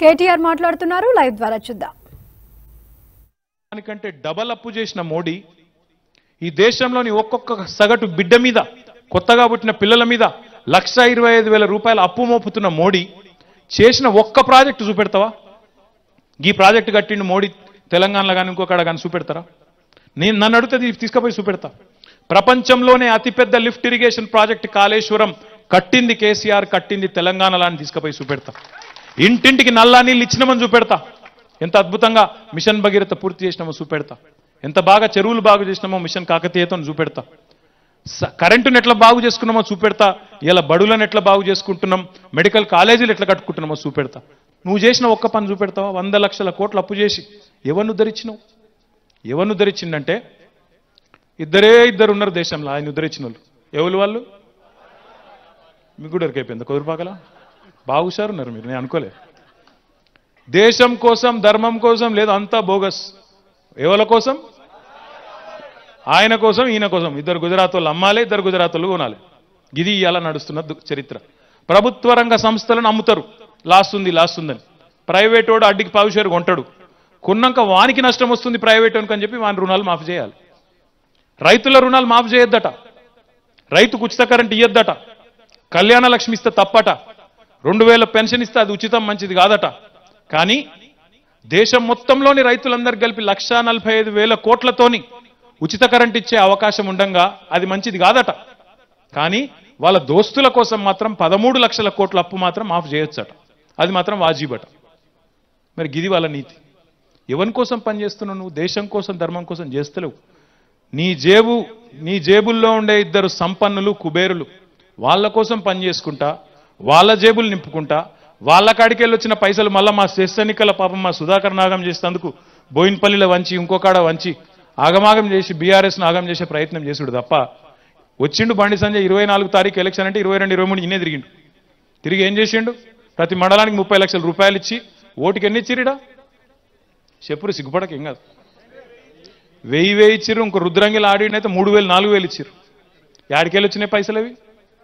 కేటీఆర్ మాట్లాడుతున్నారు లైవ్ ద్వారా చూద్దాం దానికంటే డబల్ అప్పు చేసిన మోడీ ఈ దేశంలోని ఒక్కొక్క సగటు బిడ్డ మీద కొత్తగా పుట్టిన పిల్లల మీద లక్ష ఇరవై ఐదు వేల రూపాయల అప్పు మోపుతున్న మోడీ చేసిన ఒక్క ప్రాజెక్టు చూపెడతావా ఈ ప్రాజెక్టు కట్టిండు మోడీ తెలంగాణలో కానీ ఇంకొకడ కానీ చూపెడతారా నేను నన్ను అడిగితే తీసుకుపోయి చూపెడతా ప్రపంచంలోనే అతిపెద్ద లిఫ్ట్ ఇరిగేషన్ ప్రాజెక్ట్ కాళేశ్వరం కట్టింది కేసీఆర్ కట్టింది తెలంగాణలో అని తీసుకుపోయి చూపెడతా ఇంటింటికి నల్లా నీళ్ళు ఇచ్చినామని చూపెడతా ఎంత అద్భుతంగా మిషన్ భగీరథ పూర్తి చేసినామో చూపెడతా ఎంత బాగా చెరువులు బాగు చేసినామో మిషన్ కాకతీయతో చూపెడతా స- కరెంటును ఎట్లా బాగు చేసుకున్నామో చూపెడతా ఇలా బడులను ఎట్లా బాగు చేసుకుంటున్నాం మెడికల్ కాలేజీలు ఎట్లా కట్టుకుంటున్నామో చూపెడతా నువ్వు చేసిన ఒక్క పని చూపెడతావా వంద లక్షల కోట్లు అప్పు చేసి ఎవరిని ఉద్ధరించినావు ఎవరిని ఉద్ధరించిందంటే ఇద్దరే ఇద్దరు ఉన్నారు దేశంలో ఆయన ఉద్ధరించిన వాళ్ళు ఎవరు వాళ్ళు మీకు కూడా ఎరికైపోయింది కుదురుపాకల బాగుసారు ఉన్నారు మీరు నేను అనుకోలే దేశం కోసం ధర్మం కోసం లేదు అంతా బోగస్ ఎవరి కోసం ఆయన కోసం ఈయన కోసం ఇద్దరు గుజరాత్ వాళ్ళు అమ్మాలి ఇద్దరు గుజరాత్ వాళ్ళు కొనాలి ఇది ఇలా నడుస్తున్న దు- చరిత్ర ప్రభుత్వ రంగ సంస్థలను అమ్ముతారు లాస్ ఉంది లాస్ ఉందని ప్రైవేట్ వాడు అడ్డికి పావుషేరు కొంటాడు కొన్నాక వానికి నష్టం వస్తుంది ప్రైవేట్ వానికి అని చెప్పి వాని రుణాలు మాఫీ చేయాలి రైతుల రుణాలు మాఫీ చేయొద్దట రైతుకు ఉచిత కరెంట్ ఇయ్యొద్దట కళ్యాణ లక్ష్మి ఇస్తే తప్పట రెండు వేల పెన్షన్ ఇస్తే అది ఉచితం మంచిది కాదట కానీ దేశం మొత్తంలోని రైతులందరూ కలిపి లక్షా నలభై ఐదు వేల కోట్లతోని ఉచిత కరెంట్ ఇచ్చే అవకాశం ఉండంగా అది మంచిది కాదట కానీ వాళ్ళ దోస్తుల కోసం మాత్రం పదమూడు లక్షల కోట్ల అప్పు మాత్రం మాఫ్ చేయొచ్చట అది మాత్రం వాజీబట మరి గిది వాళ్ళ నీతి ఎవరి కోసం పనిచేస్తున్నావు నువ్వు దేశం కోసం ధర్మం కోసం చేస్తలేవు నీ జేబు నీ జేబుల్లో ఉండే ఇద్దరు సంపన్నులు కుబేరులు వాళ్ళ కోసం పని చేసుకుంటా వాళ్ళ జేబులు నింపుకుంటా వాళ్ళ కాడికి వెళ్ళి వచ్చిన పైసలు మళ్ళీ మా శెస్సెన్నికల పాపం మా సుధాకర్ నాగం చేసేందుకు బోయిన్పల్లిలో వంచి ఇంకొకాడ వంచి ఆగమాగం చేసి బీఆర్ఎస్ ఆగం చేసే ప్రయత్నం చేసుడు తప్ప వచ్చిండు బండి సంజయ్ ఇరవై నాలుగు తారీఖు ఎలక్షన్ అంటే ఇరవై రెండు ఇరవై మూడు ఇన్నే తిరిగిండు తిరిగి ఏం చేసిండు ప్రతి మండలానికి ముప్పై లక్షల రూపాయలు ఇచ్చి ఓటుకి ఎన్ని ఇచ్చిరిడా చెప్పురు సిగ్గుపడక ఏం కాదు వెయ్యి వేయి ఇచ్చిర్రు ఇంకో రుద్రంగిలు ఆడినైతే మూడు వేలు నాలుగు వేలు ఇచ్చిర్రు యాడికెళ్ళి వచ్చినాయి పైసలు అవి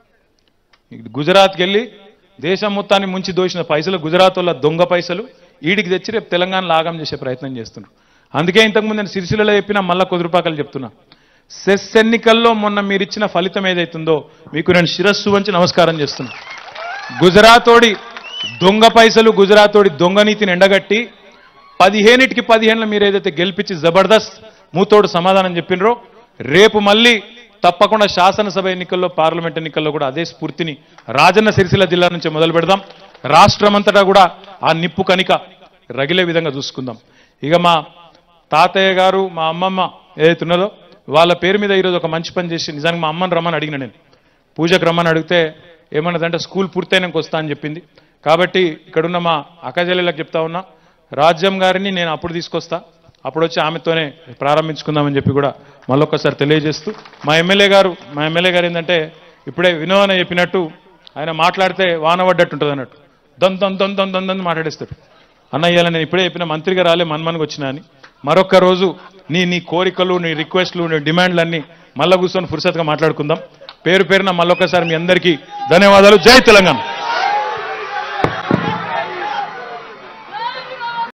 గుజరాత్కి వెళ్ళి దేశం మొత్తాన్ని ముంచి దోసిన పైసలు గుజరాత్ వాళ్ళ దొంగ పైసలు ఈడికి తెచ్చి రేపు తెలంగాణలో ఆగం చేసే ప్రయత్నం చేస్తున్నారు అందుకే ఇంతకుముందు నేను సిరిసిల్లలో చెప్పినా మళ్ళా కుదురుపాకలు చెప్తున్నా సెస్ ఎన్నికల్లో మొన్న మీరు ఇచ్చిన ఫలితం ఏదైతుందో మీకు నేను శిరస్సు వంచి నమస్కారం చేస్తున్నా గుజరాతోడి దొంగ పైసలు గుజరాతోడి దొంగ నీతిని ఎండగట్టి పదిహేనిటికి పదిహేనులో మీరు ఏదైతే గెలిపించి జబర్దస్త్ మూతోడు సమాధానం చెప్పినరో రేపు మళ్ళీ తప్పకుండా శాసనసభ ఎన్నికల్లో పార్లమెంట్ ఎన్నికల్లో కూడా అదే స్ఫూర్తిని రాజన్న సిరిసిల్ల జిల్లా నుంచి మొదలు పెడదాం రాష్ట్రమంతటా కూడా ఆ నిప్పు కనిక రగిలే విధంగా చూసుకుందాం ఇక మా తాతయ్య గారు మా అమ్మమ్మ ఏదైతే ఉన్నదో వాళ్ళ పేరు మీద ఈరోజు ఒక మంచి పని చేసి నిజానికి మా అమ్మని రమ్మని అడిగిన నేను పూజకు రమ్మని అడిగితే ఏమన్నదంటే స్కూల్ పూర్తయినాక వస్తా అని చెప్పింది కాబట్టి ఇక్కడున్న మా అక్కజల్లకు చెప్తా ఉన్నా రాజ్యం గారిని నేను అప్పుడు తీసుకొస్తా అప్పుడు వచ్చి ఆమెతోనే ప్రారంభించుకుందామని చెప్పి కూడా మళ్ళొక్కసారి తెలియజేస్తూ మా ఎమ్మెల్యే గారు మా ఎమ్మెల్యే గారు ఏంటంటే ఇప్పుడే వినోదన చెప్పినట్టు ఆయన మాట్లాడితే వాన పడ్డట్టు ఉంటుంది అన్నట్టు దొన్ దొన్ దొన్ దొన్ దొన్ దొన్ మాట్లాడేస్తాడు అన్న ఇవాళ నేను ఇప్పుడే చెప్పిన మంత్రిగా రాలే మన్మన్కి వచ్చినా అని మరొక్క రోజు నీ నీ కోరికలు నీ రిక్వెస్ట్లు నీ డిమాండ్లన్నీ మళ్ళా కూర్చొని ఫుర్సత్గా మాట్లాడుకుందాం పేరు పేరున మళ్ళొక్కసారి మీ అందరికీ ధన్యవాదాలు జై తెలంగాణ